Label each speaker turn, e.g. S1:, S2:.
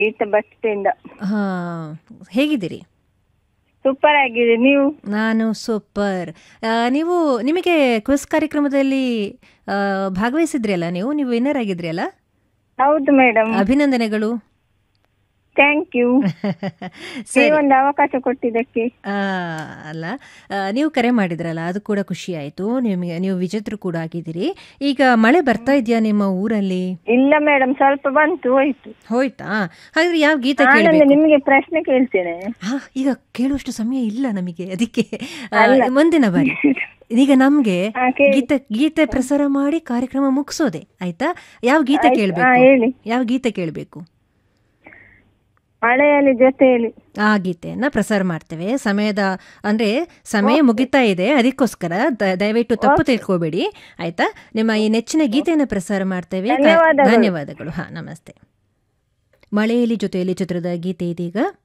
S1: ಈತ ಬಸ್ತಿಂದ
S2: ಹಾ ಹೇಗಿದ್ದೀರಿ
S1: ಸೂಪರ್ ಆಗಿದೆ ನೀವು
S2: ನಾನು ಸೂಪರ್ ಆ, ನೀವು ನಿಮಗೆ ಕ್ವಿಸ್ ಕಾರ್ಯಕ್ರಮದಲ್ಲಿ ಆ, ಭಾಗವಹಿಸಿದ್ರಿ ಅಲ್ಲ ನೀವು ನೀವು ವಿನ್ನರ್ ಆಗಿದ್ರಿ ಅಲ್ಲ
S1: ಹೌದು ಮೇಡಮ್
S2: ಅಭಿನಂದನೆಗಳು
S1: ಥ್ಯಾಂಕ್ ಯು
S2: ಸರಿ
S1: ನೀವೊಂದು ಅವಕಾಶ ಕೊಟ್ಟಿದ್ದಕ್ಕೆ
S2: ಆ, ಅಲ್ಲ ಆ, ನೀವು ಕರೆ ಮಾಡಿದ್ರಲ್ಲ ಅದು ಕೂಡ ಖುಷಿ ಆಯಿತು ನಿಮಗೆ ನೀವು ವಿಜೇತರು ಕೂಡ ಆಗಿದ್ದೀರಿ ಈಗ ಮಳೆ ಬರ್ತಾ ಇದೆಯಾ ನಿಮ್ಮ ಊರಲ್ಲಿ
S1: ಇಲ್ಲ ಮೇಡಮ್ ಸ್ವಲ್ಪ ಬಂತು ಹೋಯ್ತು
S2: ಹೋಯ್ತಾ ಹಾಗಾದ್ರೆ ಯಾವ ಗೀತೆ
S1: ನಾನೊಂದು
S2: ಕೇಳಬೇಕು
S1: ನಿಮಗೆ ಪ್ರಶ್ನೆ ಕೇಳ್ತೇನೆ
S2: ಹಾ ಈಗ ಕೇಳುವಷ್ಟು ಸಮಯ ಇಲ್ಲ ನಮಗೆ ಅದಕ್ಕೆ ಆ,
S1: ಅಲ್ಲ.
S2: ಮುಂದಿನ ಬಾರಿ ಈಗ ನಮ್ಗೆ
S1: ಹಾ, ಕೇಳಿ.
S2: ಗೀತೆ ಗೀತೆ ಪ್ರಸಾರ ಮಾಡಿ ಕಾರ್ಯಕ್ರಮ ಮುಗಿಸೋದೆ ಆಯ್ತಾ ಯಾವ ಗೀತೆ
S1: ಆಯ್ತು. ಹಾ,
S2: ಕೇಳಬೇಕು
S1: ಹೇಳಿ
S2: ಯಾವ ಗೀತೆ ಕೇಳಬೇಕು
S1: ಮಳೆಯಲ್ಲಿ ಜೊತೆಯಲ್ಲಿ
S2: ಆ ಗೀತೆಯನ್ನ ಪ್ರಸಾರ ಮಾಡ್ತೇವೆ ಸಮಯದ ಅಂದ್ರೆ ಸಮಯ ಮುಗಿತಾ ಇದೆ ಅದಕ್ಕೋಸ್ಕರ ದ- ದಯವಿಟ್ಟು ತಪ್ಪು ತಿಳ್ಕೊಬೇಡಿ ಆಯ್ತಾ ನಿಮ್ಮ ಈ ನೆಚ್ಚಿನ ಗೀತೆಯನ್ನು ಪ್ರಸಾರ ಮಾಡ್ತೇವೆ ಕ-
S1: ಧನ್ಯವಾದಗಳು.
S2: ಧನ್ಯವಾದಗಳು ಹಾ ನಮಸ್ತೆ ಮಳೆಯಲ್ಲಿ ಜೊತೆಯಲ್ಲಿ ಚಿತ್ರದ ಗೀತೆ ಇದೀಗ